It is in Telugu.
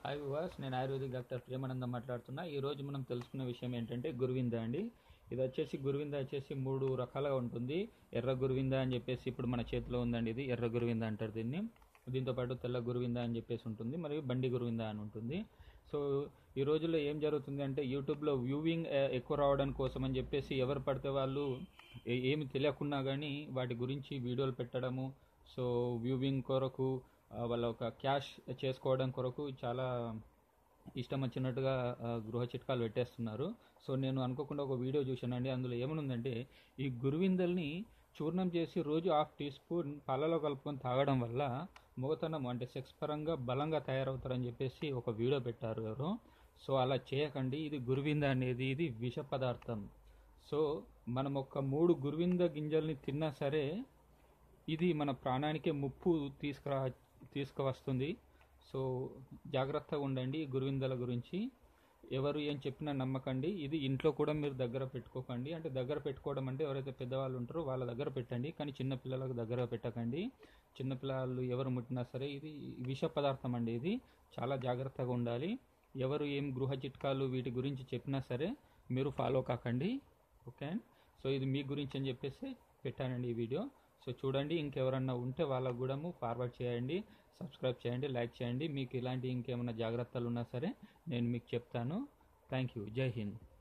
హాయ్ వివాస్ నేను ఆయుర్వేదిక్ డాక్టర్ ప్రేమానందం మాట్లాడుతున్నా ఈ రోజు మనం తెలుసుకునే విషయం ఏంటంటే గురువింద అండి ఇది వచ్చేసి గురువింద వచ్చేసి మూడు రకాలుగా ఉంటుంది ఎర్ర గురువింద అని చెప్పేసి ఇప్పుడు మన చేతిలో ఉందండి ఇది ఎర్ర గురువింద అంటారు దీన్ని దీంతో పాటు తెల్ల గురువింద అని చెప్పేసి ఉంటుంది మరియు బండి గురువింద అని ఉంటుంది సో ఈ రోజుల్లో ఏం జరుగుతుంది అంటే యూట్యూబ్లో వ్యూవింగ్ ఎక్కువ రావడం కోసం అని చెప్పేసి ఎవరు పడితే వాళ్ళు ఏ- ఏమి తెలియకున్నా కానీ వాటి గురించి వీడియోలు పెట్టడము సో వ్యూవింగ్ కొరకు ఆ, వాళ్ళ ఒక క్యాష్ చేసుకోవడం కొరకు చాలా ఇష్టం వచ్చినట్టుగా ఆ, గృహ చిట్కాలు పెట్టేస్తున్నారు సో నేను అనుకోకుండా ఒక వీడియో చూశానండి అందులో ఏమనుందంటే ఈ గురువిందల్ని చూర్ణం చేసి రోజు హాఫ్ టీ స్పూన్ పాలలో కలుపుకొని తాగడం వల్ల మొగతనం అంటే సెక్స్ పరంగా బలంగా తయారవుతారని చెప్పేసి ఒక వీడియో పెట్టారు ఎవరు సో అలా చేయకండి ఇది గురువింద అనేది ఇది విష పదార్థం సో మనం ఒక మూడు గురువింద గింజల్ని తిన్నా సరే ఇది మన ప్రాణానికే ముప్పు తీసుకురా తీసుకువస్తుంది సో జాగ్రత్తగా ఉండండి ఈ గురువిందల గురించి ఎవరు ఏం చెప్పినా నమ్మకండి ఇది ఇంట్లో కూడా మీరు దగ్గర పెట్టుకోకండి అంటే దగ్గర పెట్టుకోవడం అంటే ఎవరైతే పెద్దవాళ్ళు ఉంటారో వాళ్ళ దగ్గర పెట్టండి కానీ చిన్న పిల్లలకు దగ్గర పెట్టకండి చిన్నపిల్లలు ఎవరు ముట్టినా సరే ఇది విష పదార్థం అండి ఇది చాలా జాగ్రత్తగా ఉండాలి ఎవరు ఏం గృహ చిట్కాలు వీటి గురించి చెప్పినా సరే మీరు ఫాలో కాకండి ఓకే సో ఇది మీ గురించి అని చెప్పేసి పెట్టానండి ఈ వీడియో సో చూడండి ఇంకెవరన్నా ఉంటే వాళ్ళకు కూడా ఫార్వర్డ్ చేయండి సబ్స్క్రైబ్ చేయండి లైక్ చేయండి మీకు ఇలాంటి ఇంకేమైనా జాగ్రత్తలు ఉన్నా సరే నేను మీకు చెప్తాను థ్యాంక్ యూ జై హింద్